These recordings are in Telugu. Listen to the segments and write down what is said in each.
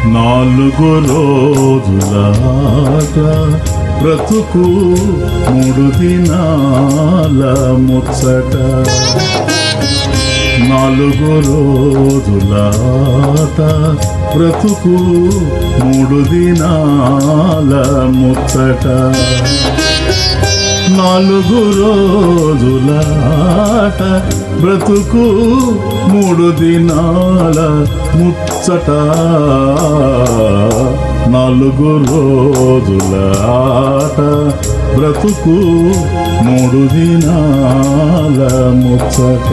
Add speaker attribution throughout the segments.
Speaker 1: నాలుగు రోజులాట బ్రతుకు మూడు దినాల ముచ్చట నాలుగు రోజులాట బ్రతుకు మూడు దినాల ముచ్చట నాలుగు రోజులాట బ్రతుకు మూడు దినాల ముచ్చట నాలుగు రోజులాట బ్రతుకు మూడు దినాల ముచ్చట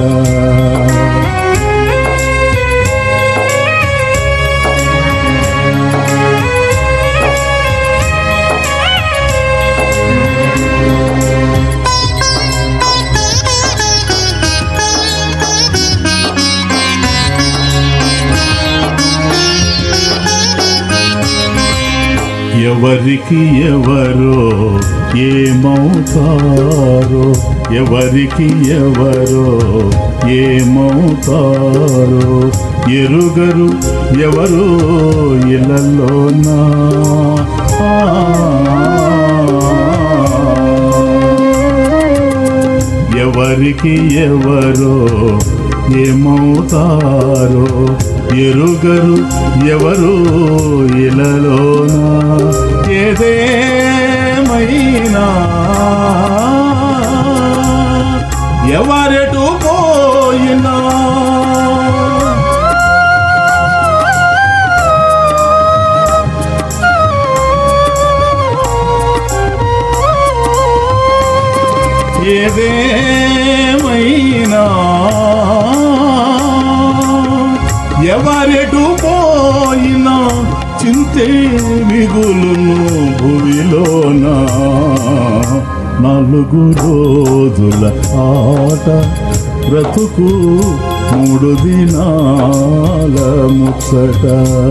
Speaker 1: ఎవరికి ఎవరో ఏమవుతారో ఎవరికి ఎవరో ఏమవుతారో ఎరుగరు ఎవరో ఇళ్ళలోనా ఎవరికి ఎవరో ఏమవుతారో ఎరుగరు ఎవరు ఇలలోన ఏదేమైనా ఎవరెటు పోయినా ఏదేమైనా ఎవరెటు పోయినా చింతే మిగులును భువిలోన నాలుగు రోజుల ఆట బ్రతుకు మూడు దినాల ముచ్చట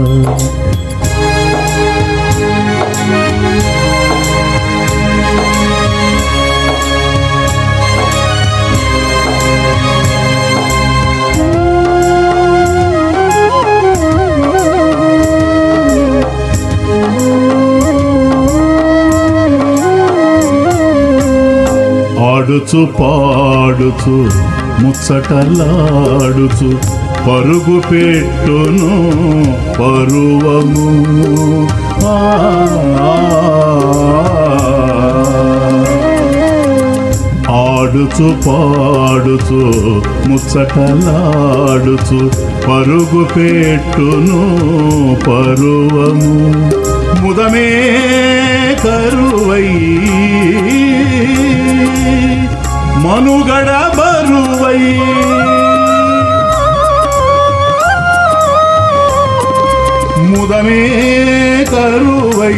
Speaker 1: ఆడుచు పాడుచు ముచ్చటలాడుచు పరుగు పెట్టును పరువము ఆ, ఆడుచు పాడుచు ముచ్చటలాడుచు పరుగు పెట్టును పరువము ముదమే కరువై మనుగడ బరువై ముదమే కరువై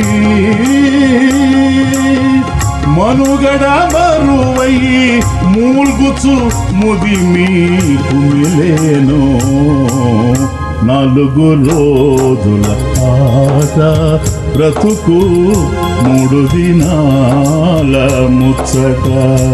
Speaker 1: మనుగడ బరువై మూల్గుచు ముదిమి కుమిలేను నాలుగు రోజుల ఆట బ్రతుకు మూడు దినాల ముచ్చట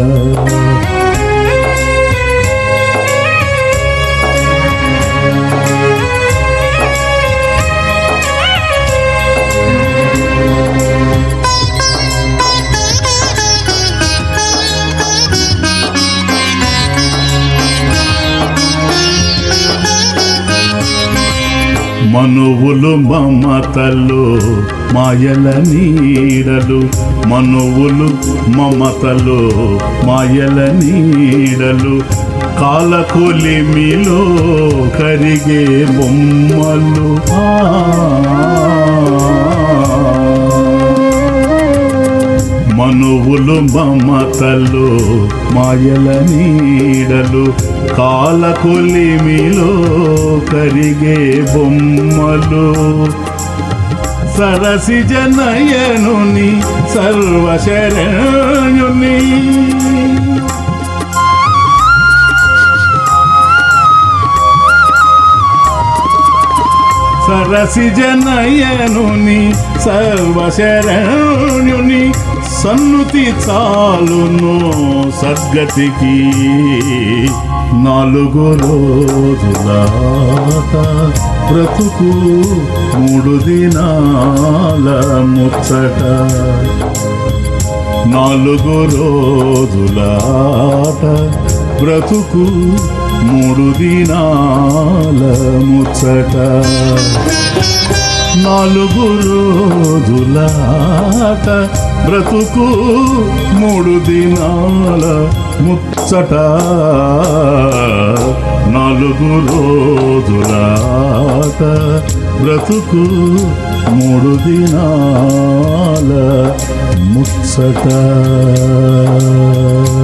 Speaker 1: మనువులు మమతలు మాయల నీడలు మనువులు మమతలు మాయల నీడలు కాలకొలిమిలో కరిగే బొమ్మలు ఆ మనువులు మమతలు మాయల నీడలు కాలకొలిమిలో కరిగే బొమ్మలు సరసి జనయనుని సర్వశరణ్యుని సరసి జనయనుని సర్వశరణ్యుని సన్నుతి చాలును సద్గతికి నాలుగు రోజులాట బ్రతుకు మూడు దినాల ముచ్చట నాలుగు రోజులాట బ్రతుకు మూడు దినాల ముచ్చట నాలుగు రోజులాట బ్రతుకు మూడు దినాల ముచ్చట నాలుగు రోజులాట బ్రతుకు మూడు దినాల ముచ్చట